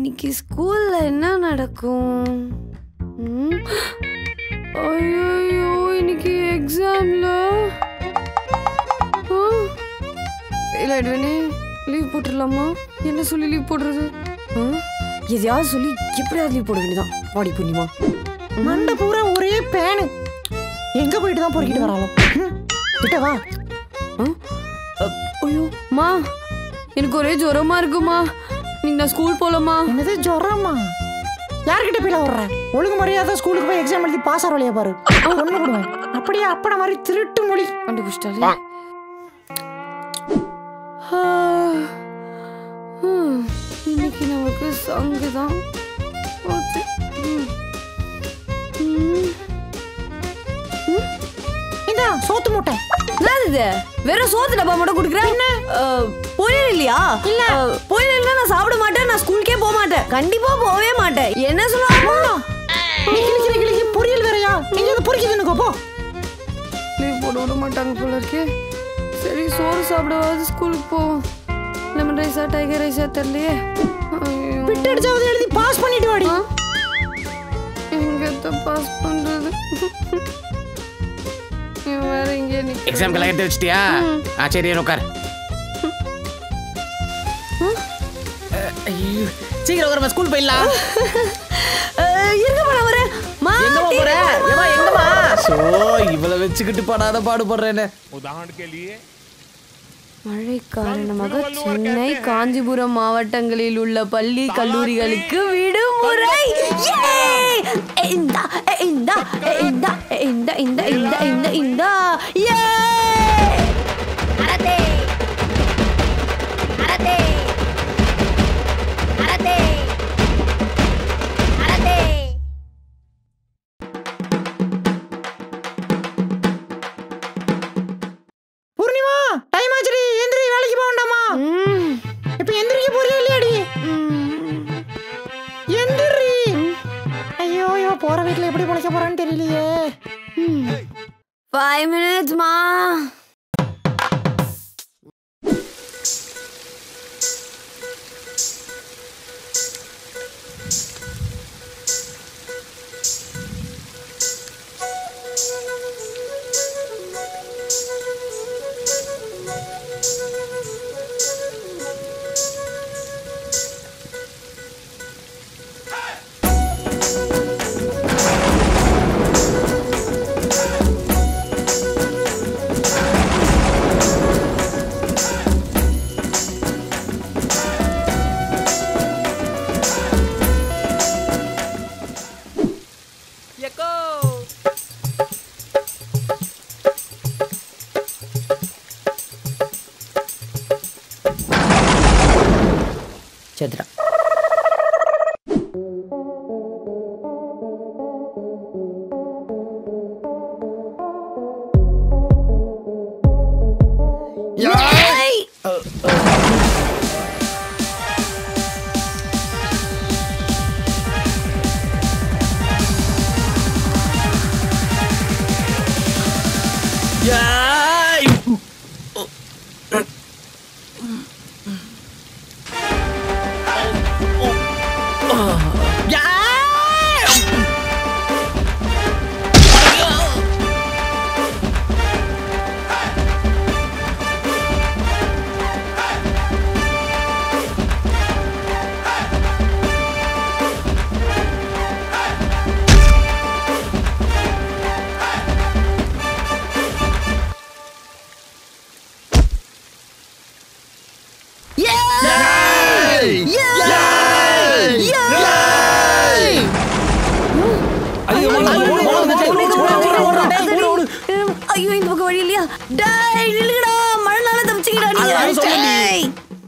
இன்னைக்கு ஸ்கூல்ல என்ன நடக்கும் ம்? ஐயையோ இன்னைக்கு எக்ஸாம்ல ஃபெயில் ஆயிடுவேனே லீவ் போட்டுடலாமா என்ன சொல்லி லீவ் போடுறது ஆ? எதையாவது சொல்லி எப்படியாவது லீவ் போட வேண்டியதான் பாடி புண்ணியமா மண்டை பூரா ஒரே பேனு எங்க போயிட்டு தான் பொறுக்கிட்டு வராலும் ம், கிட்ட வா ஐயோ மா எனக்கு ஒரே ஜுரமா இருக்குமா நீங்க நான் ஸ்கூல் போலமா என்னது ஜுரமா யார்கிட்ட போய் விடுற ஒழுங்கு மரியாதை ஸ்கூலுக்கு போய் எக்ஸாம் எழுதி பாஸ் ஆகிற வழியா பாரு ஒண்ணு கொடுவேன் அப்படியே அப்பட மாதிரி திருட்டு மொழி கண்டுபிடிச்சிட்டாலே ஆ. ஹம். இன்னைக்கு நமக்கு சங்கு தான் போச்சு. ம். ம். இந்த சோத்து மூட்டை என்னது இது வெறும் சோத்து டப்பா மட்டும் குடுக்குறேன் என்ன பொரியல் இல்லையா இல்ல பொரியல் இல்ல நான் சாப்பிட மாட்டேன் நான் ஸ்கூலுக்கே போக மாட்டேன் கண்டிப்பா போகவே மாட்டேன் என்ன சொல்லுவாங்க நீ கிளிக்கிற கிளிக்கு பொரியல் வேறையா நீங்க அதை பொறிக்குதுன்னு போ லீவ் போட விட மாட்டாங்க போல இருக்கே சரி சோறு சாப்பிடவாது ஸ்கூலுக்கு போவோம் லெமன் ரைஸா டைகர் ரைஸா தெரியலையே ஐயோ. பிட்டு அடிச்சாவது எழுதி பாஸ் பண்ணிட்டு வாடி ஆ? எங்கத்த பாஸ் பண்றது இவன் வேற இங்கே நிக்க எக்ஸாம்க்கெல்லாம் எடுத்து வச்சிட்டியா ஆ சரி இரு, உட்கார் ஐயோ, சீக்கிரம் உட்காருமா ஸ்கூல் போயிடலாம் இருக்க போற ஒரு மா எங்கம்மா போற ஏமா எங்கம்மா சோ இவளை வச்சுக்கிட்டு படாத பாடுபடுறேன்னு उदाहरण के लिए மழை காரணமாக சென்னை காஞ்சிபுரம் மாவட்டங்களில் உள்ள பள்ளி கல்லூரிகளுக்கு விடுமுறை Yay! இந்தா இந்தா இந்தா இந்தா இந்தா இந்தா இந்தா இந்தா Yay! Karate. Karate. Karate. Karate. Poornima time ஆச்சுடி எந்திரி வேலைக்கு போக வேண்டாமா ம், இப்ப எந்திரிக்க போறியா இல்லையாடி ம். எந்திரி ஐயோ இவ போற வீட்டுல எப்படி பிழைக்க போறான்னு தெரியலையே Five minutes, ma. செத்துட்டா ஐயோ இந்த பக்கம் வழி இல்லையா டேய் நில்லுங்கடா மழைனால தப்பிச்சுக்கடா நீங்க டேய்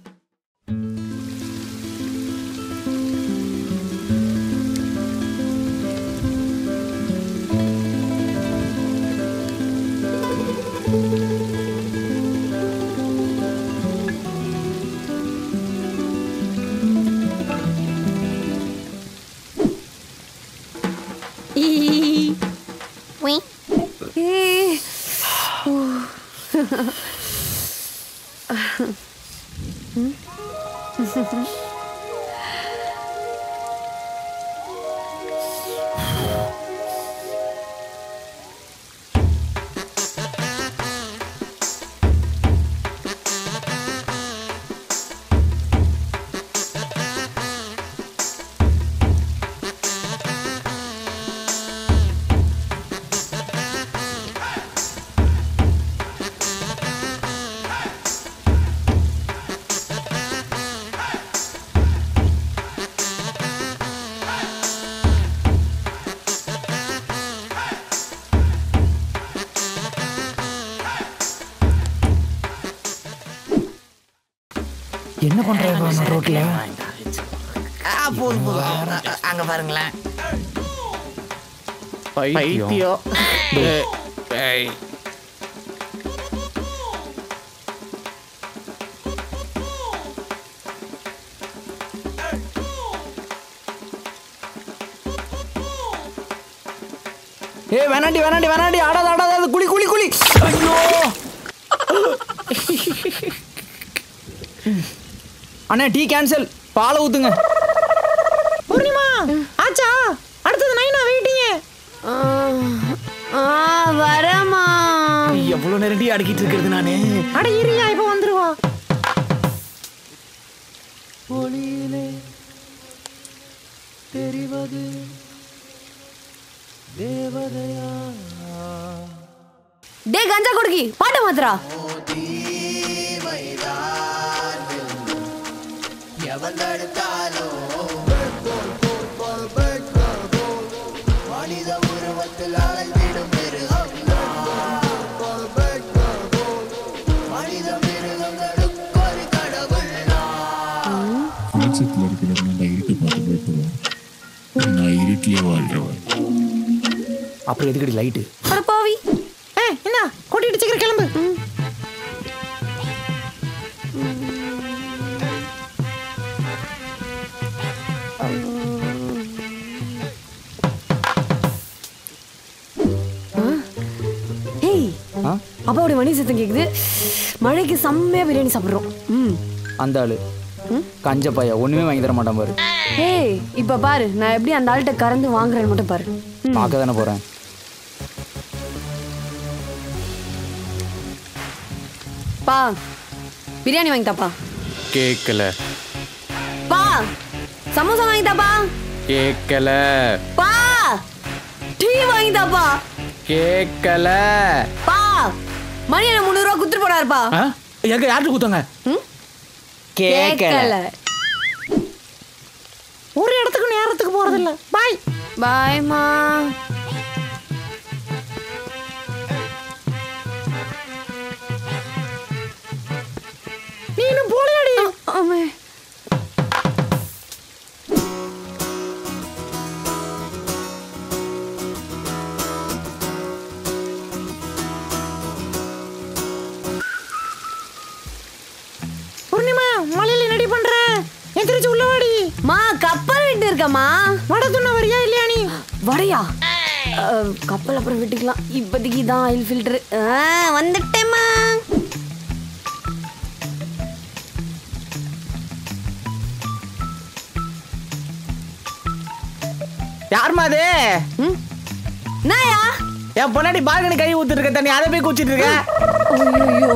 ஈ Oui. ஏய் என்ன பண்றாங்க ரோட்ல ஆ, போதும் போதும் அ- அ- அங்க பாருங்களேன் பைத்தியம் ஏய், ஏய். ஏ வேணாண்டி வேணாண்டி வேணாண்டி ஆடாத ஆடாத அது குளி குளி குளி ஐயோ அண்ணா டீ கேன்சல் பாலை ஊத்துங்க பூர்ணிமா ஆச்சா அடுத்தது நைனா வெயிட்டிங்க ஆ, ஆ, வரேம்மா எவ்வளவு நேரம் டீ அடக்கிட்டு இருக்கிறது நானு அட இரியா இப்ப வந்துருவா டே கஞ்சா கொடுக்கி பாட்டு மாத்திரா வெளிச்சத்தில் இருக்கிறவங்க அந்த இருட்டை பார்த்து பயப்படுவான் நான் இருட்டிலே வாழ்றவன் அப்புறம் எதுக்கடி லைட்டு அட பாவி ஏ என்ன கூட்டிட்டு சீக்கிரம் கிளம்பு ஏய் ஆ? அப்பாவுடைய மணி சத்தம் கேக்குது மழைக்கு செம்மையா பிரியாணி சாப்பிடுறோம் ம் அந்த ஆளு கஞ்ச பைய ஒண்ணுமே வாங்கி தர மாட்டான் பாரு ஏய் இப்ப பாரு நான் எப்படி அந்த ஆள்கிட்ட கறந்து வாங்குறேன்னு மட்டும் பாரு ம். பார்க்க தானே போறேன் பா பிரியாணி வாங்கி தாப்பா கேட்கல பா சமோசா வாங்கி தாப்பா கேட்கல பா டீ வாங்கி தாப்பா கேட்கல பா மணி என்ன முந்நூறு ரூபா குத்துட்டு போடாருப்பா ஆ? எங்க யார்கிட்ட கொடுத்தாங்க கேட்கல ஒரு இடத்துக்கு நேரத்துக்கு போறதில்ல பாய் பாய்மா நீ இன்னும் போலையாடி ஆமே பூர்ணிமா மலையில நடி பண்ற எந்திரிச்சு உள்ள வாடி மா கப்பல் விட்டு இருக்கமா வட துண்ண வரியா இல்லையா நீ வடையா அஹ், கப்பல் அப்புறம் விட்டுக்கலாம் இப்போதைக்கு தான் ஆயில் ஃபில்டர் வந்துட்டேம்மா யாருமா அது ம் நாயா என் பொன்னாடி பால்கனி கை ஊத்துட்டு இருக்க தண்ணி அதை போய் குச்சிட்டு இருக்க ஐயோ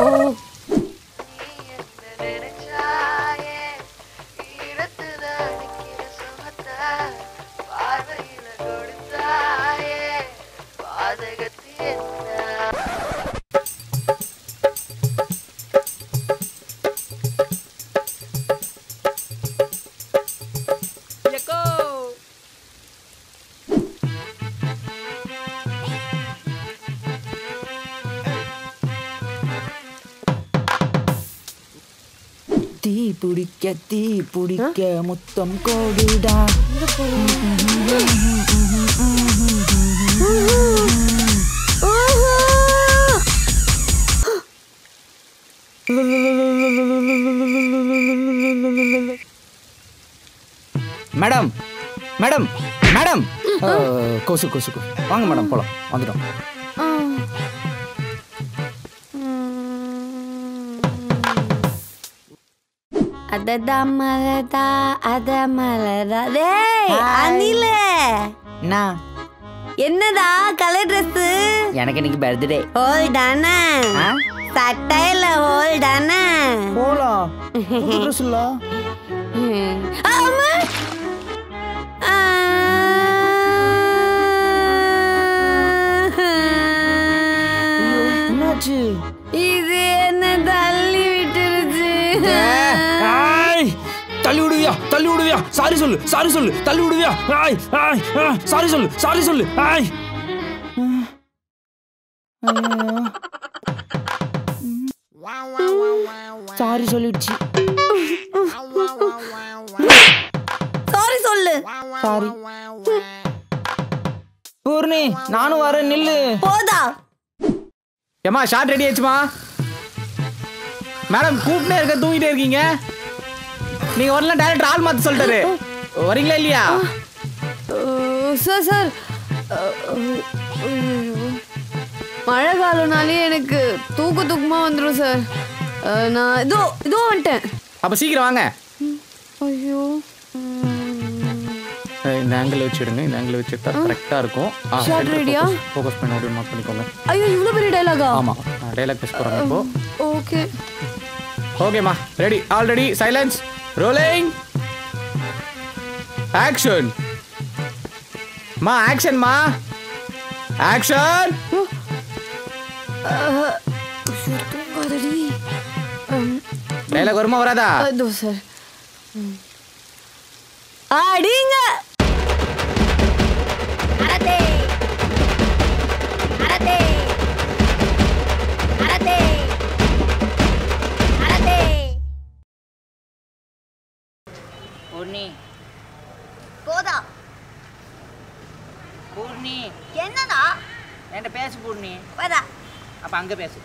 நினைச்சாயே ஈரத்துல நிக்கிற சுகத்தை பார்வையில கொடுத்தாயே பாதகத்தி என்ன தீ பிடிக்க தீ பிடிக்க முத்தம் கோடுடா மேடம் மேடம் மேடம் அஹ், கொசு கொசு கொசு வாங்க மேடம் போலாம் வந்துட்டோம் அததா மலதா அத மலதா டேய் அனில என்ன என்னடா கலர் ட்ரெஸ் எனக்கு இன்னைக்கு பர்த்டே ஹோல் தானே ஆ? சட்டையில ஹோல் தானே போலாம் புது ட்ரெஸ் இல்ல ஆமா ஆ. என்னாச்சு இது என்ன தள்ளி விட்டுருச்சு ஆய் தள்ளி விடுவியா தள்ளி விடுவியா சாரி சொல்லு சாரி சொல்லு தள்ளி விடுவியா ஆய் ஆய் சாரி சொல்லு சாரி சொல்லு ஆய் சாரி சொல்லிடுச்சு சாரி பூர்ணி நானும் வரேன் நில்லு போதா ஏமா ஷார்ட் ரெடி ஆச்சுமா மேடம் கூப்பிட்டே இருக்க தூங்கிட்டே இருக்கீங்க நீங்க வரல டேரக்டர் ஆள் மாத்த சொல்லிட்டாரு வரீங்களா இல்லையா சார் சார் மழை காலம்னாலே எனக்கு தூக்க தூக்கமா வந்துடும் சார் அஹ், நான் இதோ இதோ வந்துட்டேன் அப்ப சீக்கிரம் வாங்க ஐயோ அஹ் இந்த ஆங்கிள் வச்சுடுங்க இந்த ஆங்கிள் வச்சுட்டா கரெக்டா இருக்கும் Shot ready-யா? ஃபோக்கஸ் பண்ணி அப்படியே மார்க் பண்ணிக்கோங்க ஐயோ இவ்வளோ பெரிய டைலாகா ஆமா டைலாக் டெஸ்ட் போறாங்க இப்போ ஓகே ஓகேம்மா ready already silence rolling action மா ஆக்ஷன் மா ஆக்ஷன் தூங்காதடி டைலாக் வருமா வராதா இதோ சார் அடிங்க அரட்டை அரட்டை அரட்டை அரட்டை பூர்ணி போதா பூர்ணி என்னடா என்கிட்ட பேசு பூர்ணி வரா அப்ப அங்க பேசு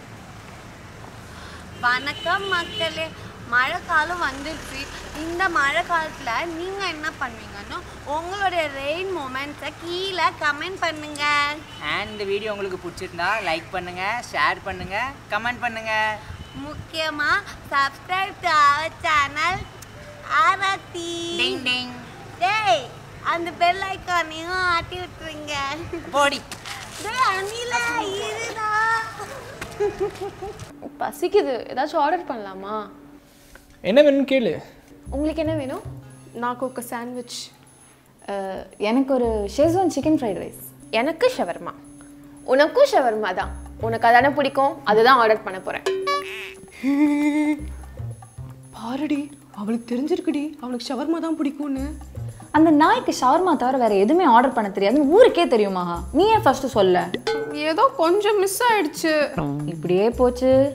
வணக்கம் மக்களே மழை காலம் வந்துருச்சு இந்த மழை காலத்தில் நீங்கள் என்ன பண்ணுவீங்கன்னா உங்களுடைய ரெயின் மூமெண்ட்ஸை கீழே கமெண்ட் பண்ணுங்க அண்ட் இந்த வீடியோ உங்களுக்கு பிடிச்சிருந்தா லைக் பண்ணுங்க ஷேர் பண்ணுங்க கமெண்ட் பண்ணுங்க முக்கியமாக subscribe to our channel Aarthi ding ding டேய் அந்த பெல் ஐக்கானையும் ஆட்டி விட்டுருங்க போடி டேய் அனில இருடா பசிக்குது ஏதாச்சும் ஆர்டர் பண்ணலாமா என்ன வேணும்னு கேளு உங்களுக்கு என்ன வேணும் நான் ஒரு சாண்ட்விச் எனக்கு ஒரு ஷேஸ்வான் சிக்கன் ஃப்ரைட் ரைஸ் எனக்கு ஷவர்மா உனக்கும் ஷவர்மா தான் உனக்கு அதானே பிடிக்கும் அதுதான் ஆர்டர் பண்ண போகிறேன் பாருடி அவளுக்கு தெரிஞ்சிருக்குடி அவளுக்கு ஷவர்மா தான் பிடிக்கும்னு அந்த நாய்க்கு ஷவர்மா தவிர வேற எதுவுமே ஆர்டர் பண்ண தெரியாதுன்னு ஊருக்கே தெரியுமா நீ ஏன் ஃபர்ஸ்ட் சொல்ல ஏதோ கொஞ்சம் மிஸ் ஆயிடுச்சு இப்படியே போச்சு